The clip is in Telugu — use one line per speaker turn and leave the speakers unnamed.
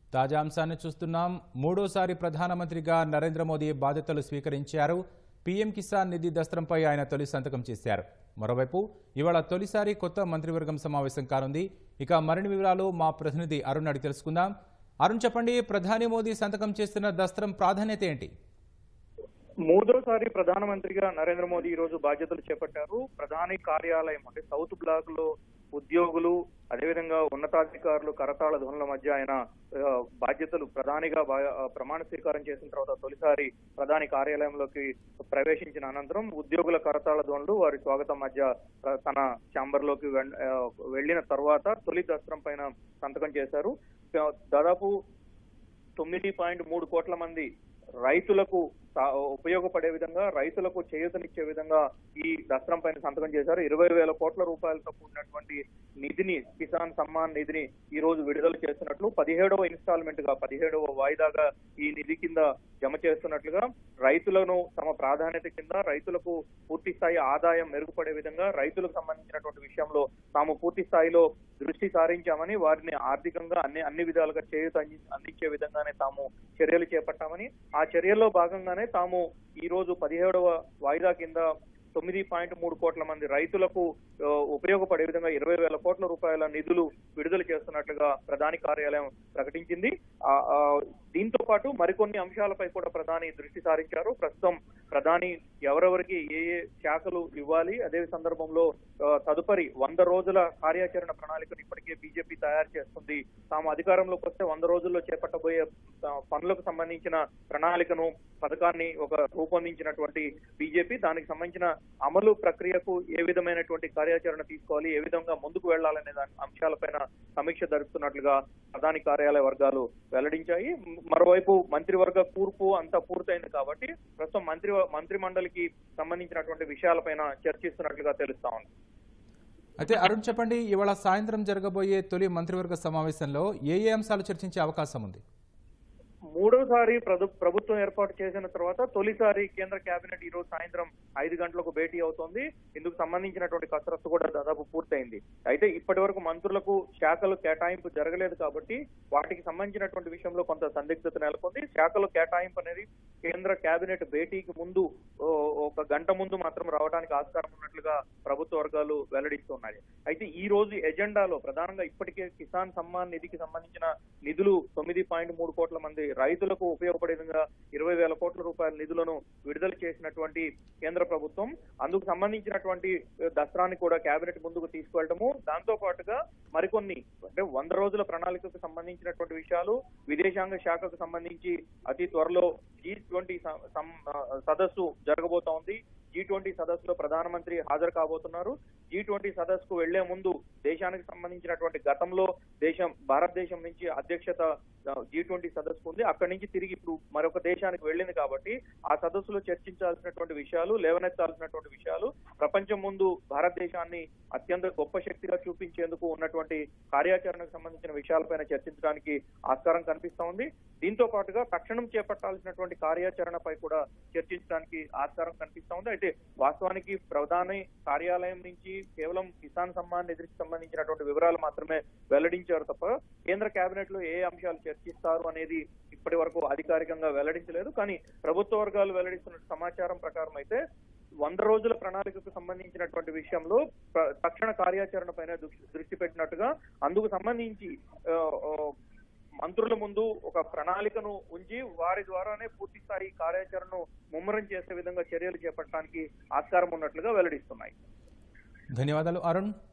తాజా అంశాన్ని చూస్తున్నాం మూడోసారి ప్రధానమంత్రిగా నరేంద్ర మోదీ బాధ్యతలు స్వీకరించారు పీఎం కిసాన్ నిధి దస్త్రంపై ఆయన తొలి సంతకం చేశారు మరోవైపు ఇవాళ తొలిసారి కొత్త మంత్రివర్గం సమావేశం కానుంది ఇక మరిన్ని వివరాలు మా ప్రతినిధి అరుణ్ అడిగి తెలుసుకుందాం అరుణ్ చెప్పండి ప్రధాని మోదీ సంతకం చేస్తున్న దస్త్రం ప్రాధాన్యత ఏంటి
మూడోసారి ప్రధానమంత్రిగా నరేంద్ర మోదీ ఈ రోజు బాధ్యతలు చేపట్టారు ప్రధాని కార్యాలయం అంటే సౌత్ బ్లాక్ లో ఉద్యోగులు అదేవిధంగా ఉన్నతాధికారులు కరతాళ ధ్వనుల మధ్య ఆయన ఆ, బాధ్యతలు ప్రధానిగా బా- ఆ, ప్రమాణ స్వీకారం చేసిన తర్వాత తొలిసారి ప్రధాని కార్యాలయంలోకి ప్రవేశించిన అనంతరం ఉద్యోగుల కరతాళ ధ్వనులు వారి స్వాగతం మధ్య ఆ, తన ఛాంబర్ లోకి వెన్- ఆ, వెళ్లిన తర్వాత తొలి దస్త్రం పైన సంతకం చేశారు ఆ, దాదాపు తొమ్మిది పాయింట్ మూడు కోట్ల మంది రైతులకు సా- ఉపయోగపడే విధంగా రైతులకు చేయూతనిచ్చే విధంగా ఈ దస్త్రం పైన సంతకం చేశారు ఇరవై వేల కోట్ల రూపాయలతో కూడినటువంటి నిధిని కిసాన్ సమ్మాన్ నిధిని ఈ రోజు విడుదల చేస్తున్నట్లు పదిహేడవ ఇన్స్టాల్మెంట్ గా పదిహేడవ వాయిదాగా ఈ నిధి కింద జమ చేస్తున్నట్లుగా రైతులను తమ ప్రాధాన్యత కింద రైతులకు పూర్తి స్థాయి ఆదాయం మెరుగుపడే విధంగా రైతులకు సంబంధించినటువంటి విషయంలో తాము పూర్తి స్థాయిలో దృష్టి సారించామని వారిని ఆర్థికంగా అన్ని అన్ని విధాలుగా చేయూత అంది- అందించే విధంగానే తాము చర్యలు చేపట్టామని ఆ చర్యల్లో భాగంగానే తాము ఈ రోజు పదిహేడవ వాయిదా కింద తొమ్మిది పాయింట్ మూడు కోట్ల మంది రైతులకు ఆ, ఉపయోగపడే విధంగా ఇరవై వేల కోట్ల రూపాయల నిధులు విడుదల చేస్తున్నట్లుగా ప్రధాని కార్యాలయం ప్రకటించింది ఆ, ఆ, దీంతో పాటు మరికొన్ని అంశాలపై కూడా ప్రధాని దృష్టి సారించారు ప్రస్తుతం ప్రధాని ఎవరెవరికి ఏ ఏ శాఖలు ఇవ్వాలి అదే సందర్భంలో ఆ, తదుపరి వంద రోజుల కార్యాచరణ ప్రణాళికను ఇప్పటికే బీజేపీ తయారు చేస్తుంది తాము అధికారంలోకి వస్తే వంద రోజుల్లో చేపట్టబోయే ఆ, పనులకు సంబంధించిన ప్రణాళికను పథకాన్ని ఒక రూపొందించినటువంటి బీజేపీ దానికి సంబంధించిన అమలు ప్రక్రియకు ఏ విధమైనటువంటి కార్యాచరణ తీసుకోవాలి ఏ విధంగా ముందుకు వెళ్లాలనే దాని అంశాలపైన సమీక్ష జరుపుతున్నట్లుగా ప్రధాని కార్యాలయ వర్గాలు వెల్లడించాయి మరోవైపు మంత్రివర్గ కూర్పు అంతా పూర్తయింది కాబట్టి ప్రస్తుతం మంత్రి మంత్రి మండలికి సంబంధించినటువంటి విషయాలపైన చర్చిస్తున్నట్లుగా తెలుస్తా ఉంది
అయితే అరుణ్ చెప్పండి ఇవాళ సాయంత్రం జరగబోయే తొలి మంత్రివర్గ సమావేశంలో ఏ ఏ అంశాలు చర్చించే అవకాశం ఉంది
మూడోసారి ప్రభు- ప్రభుత్వం ఏర్పాటు చేసిన తర్వాత తొలిసారి కేంద్ర కేబినెట్ ఈ రోజు సాయంత్రం ఐదు గంటలకు భేటీ అవుతోంది ఇందుకు సంబంధించినటువంటి కసరత్తు కూడా దాదాపు పూర్తయింది అయితే ఇప్పటి వరకు మంత్రులకు శాఖలు కేటాయింపు జరగలేదు కాబట్టి వాటికి సంబంధించినటువంటి విషయంలో కొంత సందిగ్ధత నెలకొంది శాఖలు కేటాయింపు అనేది కేంద్ర కేబినెట్ భేటీకి ముందు ఓ, ఒక గంట ముందు మాత్రం రావడానికి ఆస్కారం ఉన్నట్లుగా ప్రభుత్వ వర్గాలు వెల్లడిస్తున్నాయి అయితే ఈ రోజు ఎజెండాలో ప్రధానంగా ఇప్పటికే కిసాన్ సమ్మాన్ నిధికి సంబంధించిన నిధులు తొమ్మిది పాయింట్ మూడు కోట్ల మంది రైతులకు ఉపయోగపడే విధంగా ఇరవై వేల కోట్ల రూపాయల నిధులను విడుదల చేసినటువంటి కేంద్ర ప్రభుత్వం అందుకు సంబంధించినటువంటి దసరాన్ని కూడా కేబినెట్ ముందుకు తీసుకువెళ్ళటము దాంతో పాటుగా మరికొన్ని అంటే వంద రోజుల ప్రణాళికకు సంబంధించినటువంటి విషయాలు విదేశాంగ శాఖకు సంబంధించి అతి త్వరలో జీ ట్వంటీ సదస్సు జరగబోతా ఉంది జీ ట్వంటీ సదస్సులో ప్రధానమంత్రి హాజరు కాబోతున్నారు జీ ట్వంటీ సదస్సుకు వెళ్లే ముందు దేశానికి సంబంధించినటువంటి గతంలో దేశం భారతదేశం నుంచి అధ్యక్షత జీ ట్వంటీ సదస్సు ఉంది అక్కడి నుంచి తిరిగి ఇప్పుడు మరొక దేశానికి వెళ్ళింది కాబట్టి ఆ సదస్సులో చర్చించాల్సినటువంటి విషయాలు లేవనెత్తాల్సినటువంటి విషయాలు ప్రపంచం ముందు భారతదేశాన్ని అత్యంత గొప్ప శక్తిగా చూపించేందుకు ఉన్నటువంటి కార్యాచరణకు సంబంధించిన విషయాలపైన చర్చించడానికి ఆస్కారం కనిపిస్తా ఉంది దీంతో పాటుగా తక్షణం చేపట్టాల్సినటువంటి కార్యాచరణపై కూడా చర్చించడానికి ఆస్కారం కనిపిస్తా ఉంది అయితే వాస్తవానికి ప్రధాని కార్యాలయం నుంచి కేవలం కిసాన్ సమ్మాన్ నిధికి సంబంధించినటువంటి వివరాలు మాత్రమే వెల్లడించారు తప్ప కేంద్ర కేబినెట్ లో ఏ అంశాలు చర్చిస్తారు అనేది ఇప్పటి వరకు అధికారికంగా వెల్లడించలేదు కానీ ప్రభుత్వ వర్గాలు వెల్లడిస్తున్న సమాచారం ప్రకారం అయితే వంద రోజుల ప్రణాళికకు సంబంధించినటువంటి విషయంలో ప్ర- తక్షణ కార్యాచరణ పైన దృష్టి దృష్టి పెట్టినట్టుగా అందుకు సంబంధించి ఆ, ఆ, మంత్రుల ముందు ఒక ప్రణాళికను ఉంచి వారి ద్వారానే పూర్తి స్థాయి కార్యాచరణను ముమ్మరం చేసే విధంగా చర్యలు చేపట్టడానికి ఆస్కారం ఉన్నట్లుగా వెల్లడిస్తున్నాయి
ధన్యవాదాలు అరుణ్